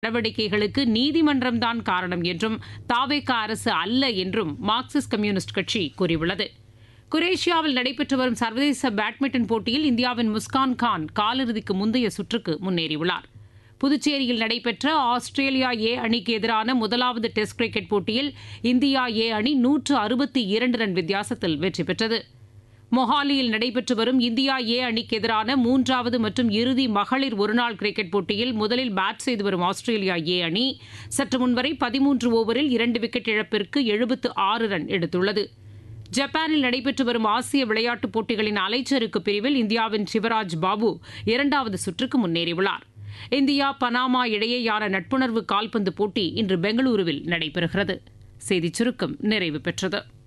நடவடிக்கைகளுக்கு நீதிமன்றம்தான் காரணம் என்றும் தாவேகா அரசு அல்ல என்றும் மார்க்சிஸ்ட் கம்யூனிஸ்ட் கட்சி கூறியுள்ளது குரேஷியாவில் நடைபெற்று வரும் சர்வதேச பேட்மிண்டன் போட்டியில் இந்தியாவின் முஸ்கான் கான் காலிறுதிக்கு முந்தைய சுற்றுக்கு முன்னேறியுள்ளார் புதுச்சேரியில் நடைபெற்ற ஆஸ்திரேலியா ஏ அணிக்கு எதிரான முதலாவது டெஸ்ட் கிரிக்கெட் போட்டியில் இந்தியா ஏ அணி நூற்று அறுபத்தி இரண்டு ரன் வித்தியாசத்தில் வெற்றி பெற்றது மொஹாலியில் நடைபெற்று வரும் இந்தியா ஏ அணிக்கு எதிரான மூன்றாவது மற்றும் இறுதி மகளிர் ஒருநாள் கிரிக்கெட் போட்டியில் முதலில் பேட் செய்து வரும் ஆஸ்திரேலியா ஏ அணி சற்று முன்வரை பதிமூன்று ஓவரில் இரண்டு விக்கெட் இழப்பிற்கு எழுபத்து ஆறு ரன் எடுத்துள்ளது ஜப்பானில் நடைபெற்று வரும் ஆசிய விளையாட்டுப் போட்டிகளின் அலைச்சறுக்கு பிரிவில் இந்தியாவின் சிவராஜ் பாபு இரண்டாவது சுற்றுக்கு முன்னேறியுள்ளார் இந்தியா பனாமா இடையேயான நட்புணர்வு கால்பந்து போட்டி இன்று பெங்களூருவில் நடைபெறுகிறது செய்திச் சுருக்கம் நிறைவு பெற்றது